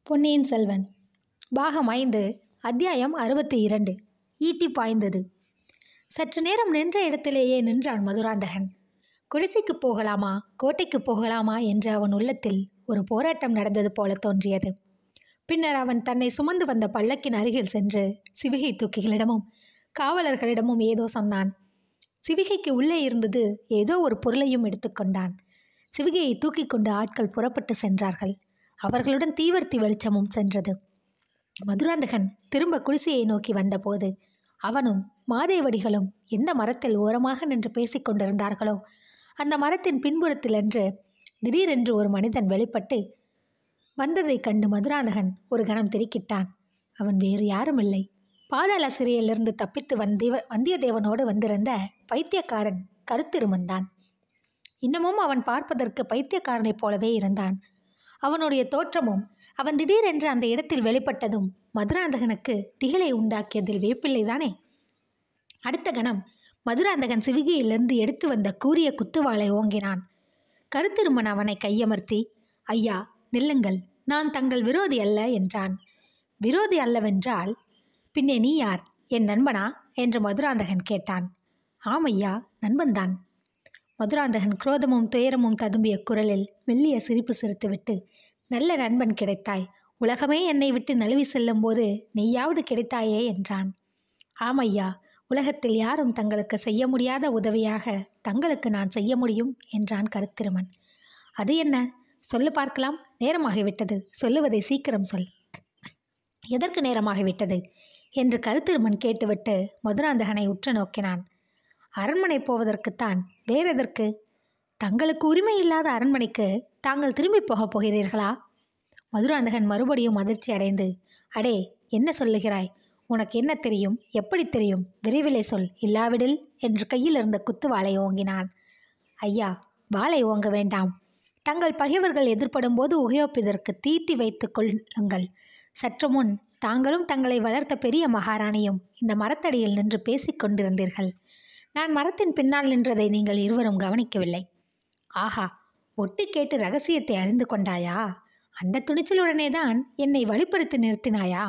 பொன்னியின் செல்வன் பாகம் ஐந்து அத்தியாயம் அறுபத்தி இரண்டு ஈட்டி பாய்ந்தது சற்று நேரம் நின்ற இடத்திலேயே நின்றான் மதுராந்தகன் குடிசைக்கு போகலாமா கோட்டைக்கு போகலாமா என்று அவன் உள்ளத்தில் ஒரு போராட்டம் நடந்தது போல தோன்றியது பின்னர் அவன் தன்னை சுமந்து வந்த பல்லக்கின் அருகில் சென்று சிவிகை தூக்கிகளிடமும் காவலர்களிடமும் ஏதோ சொன்னான் சிவிகைக்கு உள்ளே இருந்தது ஏதோ ஒரு பொருளையும் எடுத்துக்கொண்டான் சிவிகையை தூக்கி கொண்டு ஆட்கள் புறப்பட்டு சென்றார்கள் அவர்களுடன் தீவர்த்தி வெளிச்சமும் சென்றது மதுராந்தகன் திரும்ப குடிசையை நோக்கி வந்தபோது அவனும் மாதேவடிகளும் எந்த மரத்தில் ஓரமாக நின்று பேசிக் கொண்டிருந்தார்களோ அந்த மரத்தின் பின்புறத்தில் என்று திடீரென்று ஒரு மனிதன் வெளிப்பட்டு வந்ததைக் கண்டு மதுராந்தகன் ஒரு கணம் திடுக்கிட்டான் அவன் வேறு யாரும் இல்லை பாதாள சிறையிலிருந்து தப்பித்து வந்திவ வந்தியத்தேவனோடு வந்திருந்த பைத்தியக்காரன் கருத்திருமந்தான் இன்னமும் அவன் பார்ப்பதற்கு பைத்தியக்காரனைப் போலவே இருந்தான் அவனுடைய தோற்றமும் அவன் திடீரென்று அந்த இடத்தில் வெளிப்பட்டதும் மதுராந்தகனுக்கு திகிலை உண்டாக்கியதில் வேப்பில்லைதானே அடுத்த கணம் மதுராந்தகன் சிவிகையிலிருந்து எடுத்து வந்த கூரிய குத்துவாளை ஓங்கினான் கருத்திருமன் அவனை கையமர்த்தி ஐயா நில்லுங்கள் நான் தங்கள் விரோதி அல்ல என்றான் விரோதி அல்லவென்றால் பின்னே நீ யார் என் நண்பனா என்று மதுராந்தகன் கேட்டான் ஆம் ஐயா நண்பன்தான் மதுராந்தகன் குரோதமும் துயரமும் ததும்பிய குரலில் மெல்லிய சிரிப்பு சிரித்துவிட்டு நல்ல நண்பன் கிடைத்தாய் உலகமே என்னை விட்டு நழுவி செல்லும்போது நீயாவது கிடைத்தாயே என்றான் ஆமையா உலகத்தில் யாரும் தங்களுக்கு செய்ய முடியாத உதவியாக தங்களுக்கு நான் செய்ய முடியும் என்றான் கருத்திருமன் அது என்ன சொல்லு பார்க்கலாம் நேரமாகிவிட்டது சொல்லுவதை சீக்கிரம் சொல் எதற்கு நேரமாகிவிட்டது என்று கருத்திருமன் கேட்டுவிட்டு மதுராந்தகனை உற்று நோக்கினான் அரண்மனை போவதற்குத்தான் வேறெதற்கு தங்களுக்கு உரிமை இல்லாத அரண்மனைக்கு தாங்கள் திரும்பி போகப் போகிறீர்களா மதுராந்தகன் மறுபடியும் அதிர்ச்சி அடைந்து அடே என்ன சொல்லுகிறாய் உனக்கு என்ன தெரியும் எப்படி தெரியும் விரைவிலே சொல் இல்லாவிடில் என்று கையில் இருந்த குத்து வாளை ஓங்கினான் ஐயா வாளை ஓங்க வேண்டாம் தங்கள் பகைவர்கள் எதிர்ப்படும் போது உபயோகிப்பதற்கு தீட்டி வைத்துக் கொள்ளுங்கள் சற்று முன் தாங்களும் தங்களை வளர்த்த பெரிய மகாராணியும் இந்த மரத்தடியில் நின்று பேசிக் கொண்டிருந்தீர்கள் நான் மரத்தின் பின்னால் நின்றதை நீங்கள் இருவரும் கவனிக்கவில்லை ஆஹா ஒட்டு கேட்டு ரகசியத்தை அறிந்து கொண்டாயா அந்த துணிச்சலுடனே தான் என்னை வழிப்படுத்தி நிறுத்தினாயா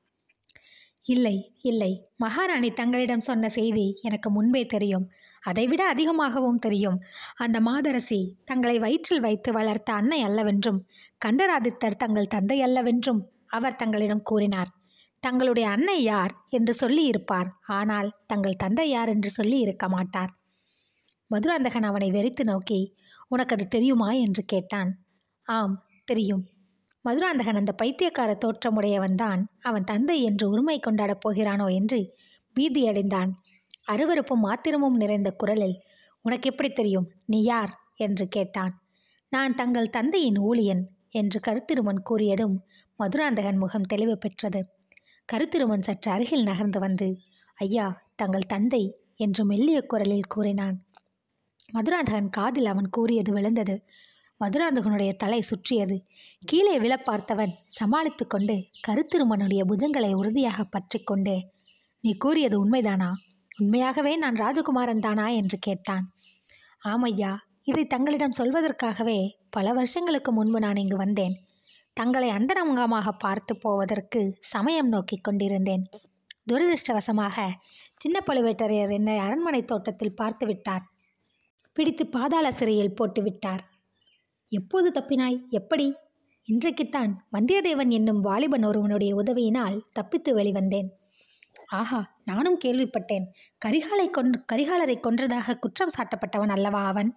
இல்லை இல்லை மகாராணி தங்களிடம் சொன்ன செய்தி எனக்கு முன்பே தெரியும் அதைவிட அதிகமாகவும் தெரியும் அந்த மாதரசி தங்களை வயிற்றில் வைத்து வளர்த்த அன்னை அல்லவென்றும் கண்டராதித்தர் தங்கள் தந்தை அல்லவென்றும் அவர் தங்களிடம் கூறினார் தங்களுடைய அன்னை யார் என்று சொல்லி இருப்பார் ஆனால் தங்கள் தந்தை யார் என்று சொல்லி இருக்க மாட்டார் மதுராந்தகன் அவனை வெறித்து நோக்கி உனக்கு அது தெரியுமா என்று கேட்டான் ஆம் தெரியும் மதுராந்தகன் அந்த பைத்தியக்கார தோற்றமுடையவன்தான் அவன் தந்தை என்று உரிமை கொண்டாடப் போகிறானோ என்று பீதியடைந்தான் அருவருப்பும் ஆத்திரமும் நிறைந்த குரலில் உனக்கு எப்படி தெரியும் நீ யார் என்று கேட்டான் நான் தங்கள் தந்தையின் ஊழியன் என்று கருத்திருமன் கூறியதும் மதுராந்தகன் முகம் தெளிவு பெற்றது கருத்திருமன் சற்று அருகில் நகர்ந்து வந்து ஐயா தங்கள் தந்தை என்று மெல்லிய குரலில் கூறினான் மதுராந்தகன் காதில் அவன் கூறியது விழுந்தது மதுராந்தகனுடைய தலை சுற்றியது கீழே விழ பார்த்தவன் சமாளித்து கொண்டு கருத்திருமனுடைய புஜங்களை உறுதியாக பற்றி கொண்டு நீ கூறியது உண்மைதானா உண்மையாகவே நான் ராஜகுமாரன் தானா என்று கேட்டான் ஆமையா இதை தங்களிடம் சொல்வதற்காகவே பல வருஷங்களுக்கு முன்பு நான் இங்கு வந்தேன் தங்களை அந்தரங்கமாக பார்த்து போவதற்கு சமயம் நோக்கி கொண்டிருந்தேன் துரதிருஷ்டவசமாக சின்ன பழுவேட்டரையர் என்னை அரண்மனை தோட்டத்தில் பார்த்து விட்டார் பிடித்து பாதாள சிறையில் போட்டு விட்டார் எப்போது தப்பினாய் எப்படி இன்றைக்குத்தான் வந்தியத்தேவன் என்னும் வாலிபன் ஒருவனுடைய உதவியினால் தப்பித்து வெளிவந்தேன் ஆஹா நானும் கேள்விப்பட்டேன் கரிகாலை கொன்று கரிகாலரை கொன்றதாக குற்றம் சாட்டப்பட்டவன் அல்லவா அவன்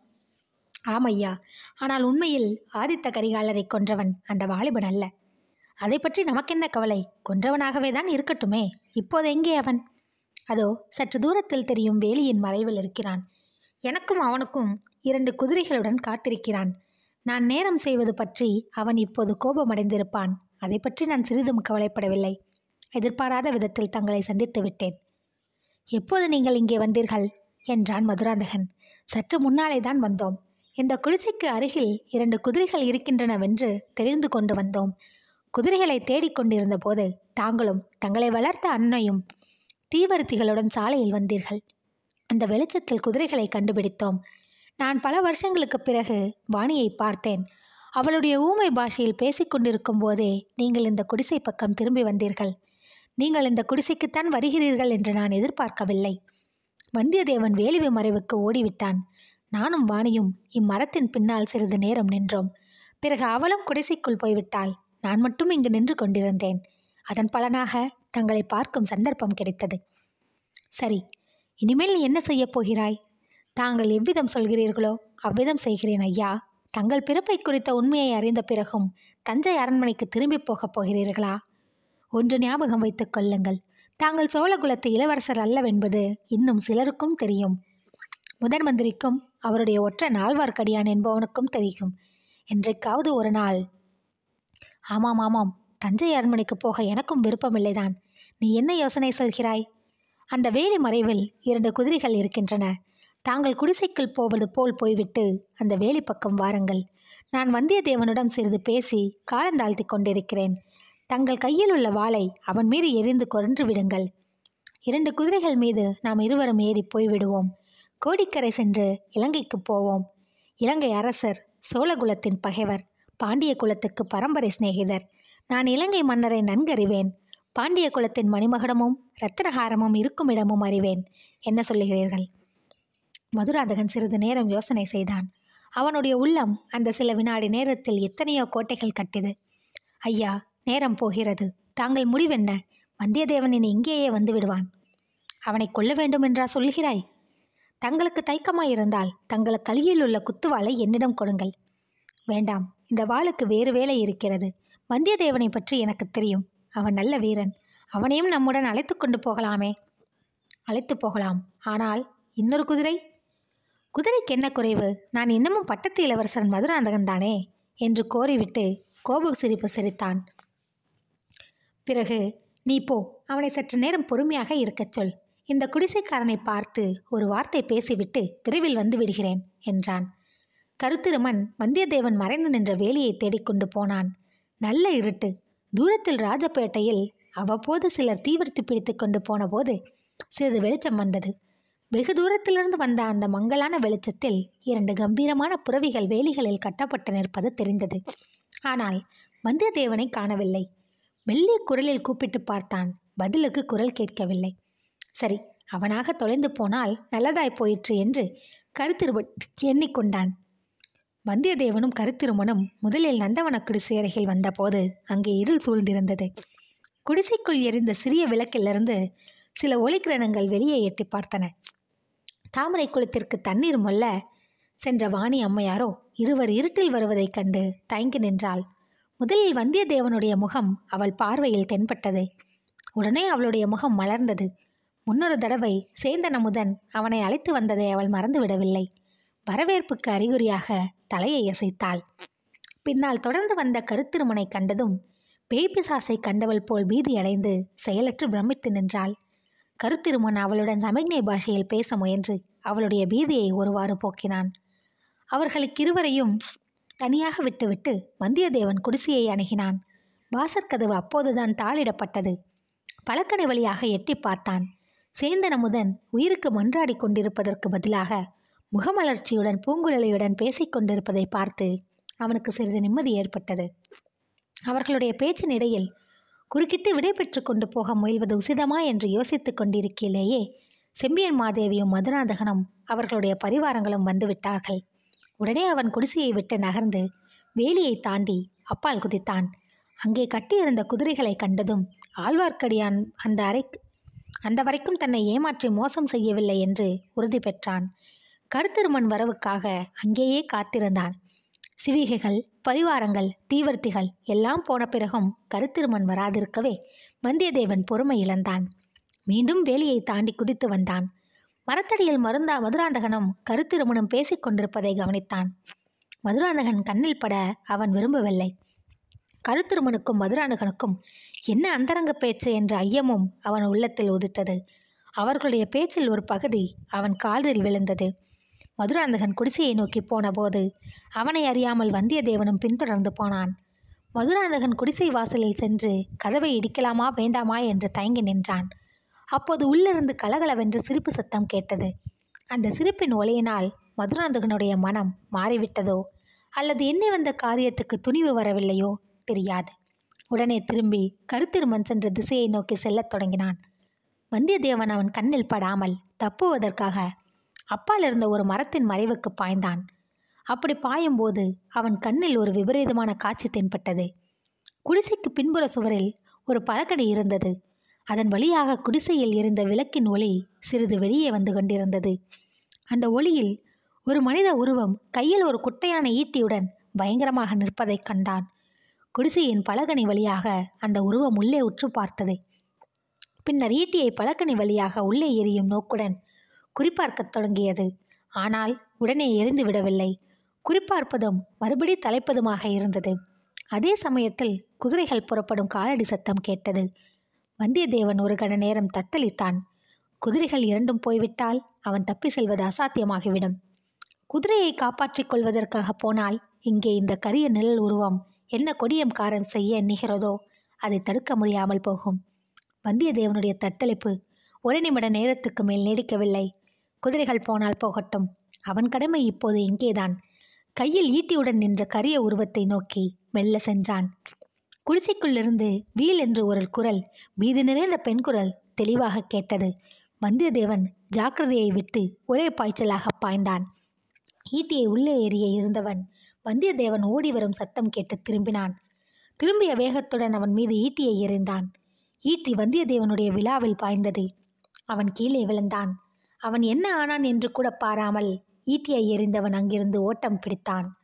ஆமையா ஆனால் உண்மையில் ஆதித்த கரிகாலரை கொன்றவன் அந்த வாலிபன் அல்ல அதை பற்றி நமக்கென்ன கவலை கொன்றவனாகவே தான் இருக்கட்டுமே இப்போது எங்கே அவன் அதோ சற்று தூரத்தில் தெரியும் வேலியின் மறைவில் இருக்கிறான் எனக்கும் அவனுக்கும் இரண்டு குதிரைகளுடன் காத்திருக்கிறான் நான் நேரம் செய்வது பற்றி அவன் இப்போது கோபமடைந்திருப்பான் அதை பற்றி நான் சிறிதும் கவலைப்படவில்லை எதிர்பாராத விதத்தில் தங்களை சந்தித்து விட்டேன் எப்போது நீங்கள் இங்கே வந்தீர்கள் என்றான் மதுராந்தகன் சற்று முன்னாலே தான் வந்தோம் இந்த குடிசைக்கு அருகில் இரண்டு குதிரைகள் இருக்கின்றனவென்று தெரிந்து கொண்டு வந்தோம் குதிரைகளை தேடிக்கொண்டிருந்த போது தாங்களும் தங்களை வளர்த்த அன்னையும் தீவர்த்திகளுடன் சாலையில் வந்தீர்கள் அந்த வெளிச்சத்தில் குதிரைகளை கண்டுபிடித்தோம் நான் பல வருஷங்களுக்கு பிறகு வாணியை பார்த்தேன் அவளுடைய ஊமை பாஷையில் பேசிக்கொண்டிருக்கும் போதே நீங்கள் இந்த குடிசை பக்கம் திரும்பி வந்தீர்கள் நீங்கள் இந்த குடிசைக்குத்தான் வருகிறீர்கள் என்று நான் எதிர்பார்க்கவில்லை வந்தியத்தேவன் வேலிவு மறைவுக்கு ஓடிவிட்டான் நானும் வாணியும் இம்மரத்தின் பின்னால் சிறிது நேரம் நின்றோம் பிறகு அவளும் குடிசைக்குள் போய்விட்டாள் நான் மட்டும் இங்கு நின்று கொண்டிருந்தேன் அதன் பலனாக தங்களை பார்க்கும் சந்தர்ப்பம் கிடைத்தது சரி இனிமேல் நீ என்ன செய்யப் போகிறாய் தாங்கள் எவ்விதம் சொல்கிறீர்களோ அவ்விதம் செய்கிறேன் ஐயா தங்கள் பிறப்பை குறித்த உண்மையை அறிந்த பிறகும் தஞ்சை அரண்மனைக்கு திரும்பி போகப் போகிறீர்களா ஒன்று ஞாபகம் வைத்துக் கொள்ளுங்கள் தாங்கள் சோழகுலத்து இளவரசர் அல்லவென்பது இன்னும் சிலருக்கும் தெரியும் முதன் மந்திரிக்கும் அவருடைய ஒற்ற நால்வார்க்கடியான் என்பவனுக்கும் தெரியும் என்றைக்காவது ஒரு நாள் ஆமாம் ஆமாம் தஞ்சை அரண்மனைக்கு போக எனக்கும் விருப்பமில்லைதான் நீ என்ன யோசனை சொல்கிறாய் அந்த வேலி மறைவில் இரண்டு குதிரைகள் இருக்கின்றன தாங்கள் குடிசைக்குள் போவது போல் போய்விட்டு அந்த வேலி பக்கம் வாருங்கள் நான் வந்தியத்தேவனிடம் சிறிது பேசி காலந்தாழ்த்தி கொண்டிருக்கிறேன் தங்கள் கையில் உள்ள வாளை அவன் மீது எரிந்து கொன்று விடுங்கள் இரண்டு குதிரைகள் மீது நாம் இருவரும் ஏறி போய்விடுவோம் கோடிக்கரை சென்று இலங்கைக்கு போவோம் இலங்கை அரசர் சோழகுலத்தின் பகைவர் பாண்டிய குலத்துக்கு பரம்பரை சிநேகிதர் நான் இலங்கை மன்னரை நன்கறிவேன் பாண்டிய குலத்தின் மணிமகுடமும் இரத்தினஹாரமும் இருக்கும் இடமும் அறிவேன் என்ன சொல்லுகிறீர்கள் மதுராந்தகன் சிறிது நேரம் யோசனை செய்தான் அவனுடைய உள்ளம் அந்த சில வினாடி நேரத்தில் எத்தனையோ கோட்டைகள் கட்டியது ஐயா நேரம் போகிறது தாங்கள் முடிவென்ன வந்தியத்தேவன் இனி இங்கேயே வந்து விடுவான் அவனை கொல்ல வேண்டும் என்றா சொல்கிறாய் தங்களுக்கு தயக்கமாயிருந்தால் தங்கள் கையில் உள்ள குத்துவாளை என்னிடம் கொடுங்கள் வேண்டாம் இந்த வாளுக்கு வேறு வேலை இருக்கிறது வந்தியத்தேவனை பற்றி எனக்கு தெரியும் அவன் நல்ல வீரன் அவனையும் நம்முடன் அழைத்து கொண்டு போகலாமே அழைத்து போகலாம் ஆனால் இன்னொரு குதிரை குதிரைக்கு என்ன குறைவு நான் இன்னமும் பட்டத்து இளவரசன் மதுராந்தகன் தானே என்று கோரிவிட்டு கோப சிரிப்பு சிரித்தான் பிறகு நீ போ அவனை சற்று நேரம் பொறுமையாக இருக்கச் சொல் இந்த குடிசைக்காரனை பார்த்து ஒரு வார்த்தை பேசிவிட்டு விரைவில் வந்து விடுகிறேன் என்றான் கருத்திருமன் வந்தியத்தேவன் மறைந்து நின்ற வேலியை தேடிக்கொண்டு போனான் நல்ல இருட்டு தூரத்தில் ராஜபேட்டையில் அவ்வப்போது சிலர் தீவிரத்து பிடித்து கொண்டு போனபோது சிறிது வெளிச்சம் வந்தது வெகு தூரத்திலிருந்து வந்த அந்த மங்கலான வெளிச்சத்தில் இரண்டு கம்பீரமான புறவிகள் வேலிகளில் கட்டப்பட்டு நிற்பது தெரிந்தது ஆனால் வந்தியத்தேவனை காணவில்லை மெல்லிய குரலில் கூப்பிட்டு பார்த்தான் பதிலுக்கு குரல் கேட்கவில்லை சரி அவனாக தொலைந்து போனால் நல்லதாய் போயிற்று என்று கருத்திருவ எண்ணிக்கொண்டான் வந்தியத்தேவனும் கருத்திருமனும் முதலில் நந்தவன குடிசை அருகில் வந்தபோது அங்கே இருள் சூழ்ந்திருந்தது குடிசைக்குள் எரிந்த சிறிய விளக்கிலிருந்து சில ஒளிக்கிரணங்கள் வெளியே எட்டி பார்த்தன தாமரை குளத்திற்கு தண்ணீர் மொல்ல சென்ற வாணி அம்மையாரோ இருவர் இருட்டில் வருவதைக் கண்டு தயங்கி நின்றாள் முதலில் வந்தியத்தேவனுடைய முகம் அவள் பார்வையில் தென்பட்டது உடனே அவளுடைய முகம் மலர்ந்தது முன்னொரு தடவை சேந்தன் அமுதன் அவனை அழைத்து வந்ததை அவள் மறந்துவிடவில்லை வரவேற்புக்கு அறிகுறியாக தலையை அசைத்தாள் பின்னால் தொடர்ந்து வந்த கருத்திருமனை கண்டதும் பேய்பிசாசை கண்டவள் போல் பீதி அடைந்து செயலற்று பிரமித்து நின்றாள் கருத்திருமன் அவளுடன் சமிக்ஞை பாஷையில் பேச முயன்று அவளுடைய பீதியை ஒருவாறு போக்கினான் அவர்களுக்கிருவரையும் தனியாக விட்டுவிட்டு வந்தியத்தேவன் குடிசையை அணுகினான் வாசற்கதவு அப்போதுதான் தாளிடப்பட்டது பழக்கடை வழியாக எட்டி பார்த்தான் சேந்தன் அமுதன் உயிருக்கு மன்றாடி கொண்டிருப்பதற்கு பதிலாக முகமலர்ச்சியுடன் பூங்குழலியுடன் பேசிக் கொண்டிருப்பதை பார்த்து அவனுக்கு சிறிது நிம்மதி ஏற்பட்டது அவர்களுடைய பேச்சின் இடையில் குறுக்கிட்டு விடை பெற்று கொண்டு போக முயல்வது உசிதமா என்று யோசித்துக் கொண்டிருக்கையிலேயே செம்பியன் மாதேவியும் மதுராந்தகனும் அவர்களுடைய பரிவாரங்களும் வந்துவிட்டார்கள் உடனே அவன் குடிசையை விட்டு நகர்ந்து வேலியை தாண்டி அப்பால் குதித்தான் அங்கே கட்டியிருந்த குதிரைகளை கண்டதும் ஆழ்வார்க்கடியான் அந்த அறை அந்த வரைக்கும் தன்னை ஏமாற்றி மோசம் செய்யவில்லை என்று உறுதி பெற்றான் கருத்திருமன் வரவுக்காக அங்கேயே காத்திருந்தான் சிவிகைகள் பரிவாரங்கள் தீவர்த்திகள் எல்லாம் போன பிறகும் கருத்திருமன் வராதிருக்கவே வந்தியத்தேவன் பொறுமை இழந்தான் மீண்டும் வேலியை தாண்டி குதித்து வந்தான் மரத்தடியில் மருந்தா மதுராந்தகனும் கருத்திருமனும் பேசிக் கொண்டிருப்பதை கவனித்தான் மதுராந்தகன் கண்ணில் பட அவன் விரும்பவில்லை கருத்திருமனுக்கும் மதுராந்தகனுக்கும் என்ன அந்தரங்க பேச்சு என்ற ஐயமும் அவன் உள்ளத்தில் உதித்தது அவர்களுடைய பேச்சில் ஒரு பகுதி அவன் காதில் விழுந்தது மதுராந்தகன் குடிசையை நோக்கி போனபோது அவனை அறியாமல் வந்தியத்தேவனும் பின்தொடர்ந்து போனான் மதுராந்தகன் குடிசை வாசலில் சென்று கதவை இடிக்கலாமா வேண்டாமா என்று தயங்கி நின்றான் அப்போது உள்ளிருந்து கலகலவென்று சிரிப்பு சத்தம் கேட்டது அந்த சிரிப்பின் ஒலையினால் மதுராந்தகனுடைய மனம் மாறிவிட்டதோ அல்லது எண்ணி வந்த காரியத்துக்கு துணிவு வரவில்லையோ தெரியாது உடனே திரும்பி கருத்திருமன் சென்ற திசையை நோக்கி செல்லத் தொடங்கினான் வந்தியத்தேவன் அவன் கண்ணில் படாமல் தப்புவதற்காக அப்பால் இருந்த ஒரு மரத்தின் மறைவுக்கு பாய்ந்தான் அப்படி பாயும்போது அவன் கண்ணில் ஒரு விபரீதமான காட்சி தென்பட்டது குடிசைக்கு பின்புற சுவரில் ஒரு பலகடை இருந்தது அதன் வழியாக குடிசையில் இருந்த விளக்கின் ஒளி சிறிது வெளியே வந்து கொண்டிருந்தது அந்த ஒளியில் ஒரு மனித உருவம் கையில் ஒரு குட்டையான ஈட்டியுடன் பயங்கரமாக நிற்பதைக் கண்டான் குடிசையின் பலகனி வழியாக அந்த உருவம் உள்ளே உற்று பார்த்தது பின்னர் ஈட்டியை பலகனி வழியாக உள்ளே எரியும் நோக்குடன் குறிப்பார்க்கத் தொடங்கியது ஆனால் உடனே எரிந்து விடவில்லை குறிப்பார்ப்பதும் மறுபடி தலைப்பதுமாக இருந்தது அதே சமயத்தில் குதிரைகள் புறப்படும் காலடி சத்தம் கேட்டது வந்தியத்தேவன் ஒரு கண நேரம் தத்தளித்தான் குதிரைகள் இரண்டும் போய்விட்டால் அவன் தப்பி செல்வது அசாத்தியமாகிவிடும் குதிரையை காப்பாற்றிக் கொள்வதற்காக போனால் இங்கே இந்த கரிய நிழல் உருவம் என்ன கொடியம்காரன் செய்ய எண்ணுகிறதோ அதை தடுக்க முடியாமல் போகும் வந்தியத்தேவனுடைய தத்தளிப்பு ஒரு நிமிட நேரத்துக்கு மேல் நீடிக்கவில்லை குதிரைகள் போனால் போகட்டும் அவன் கடமை இப்போது இங்கேதான் கையில் ஈட்டியுடன் நின்ற கரிய உருவத்தை நோக்கி மெல்ல சென்றான் குடிசைக்குள்ளிருந்து வீல் என்று ஒரு குரல் பீதி நிறைந்த பெண் குரல் தெளிவாக கேட்டது வந்தியத்தேவன் ஜாக்கிரதையை விட்டு ஒரே பாய்ச்சலாக பாய்ந்தான் ஈட்டியை உள்ளே ஏறிய இருந்தவன் வந்தியத்தேவன் ஓடி வரும் சத்தம் கேட்டு திரும்பினான் திரும்பிய வேகத்துடன் அவன் மீது ஈட்டியை எறிந்தான் ஈட்டி வந்தியத்தேவனுடைய விழாவில் பாய்ந்தது அவன் கீழே விழுந்தான் அவன் என்ன ஆனான் என்று கூட பாராமல் ஈட்டியை எறிந்தவன் அங்கிருந்து ஓட்டம் பிடித்தான்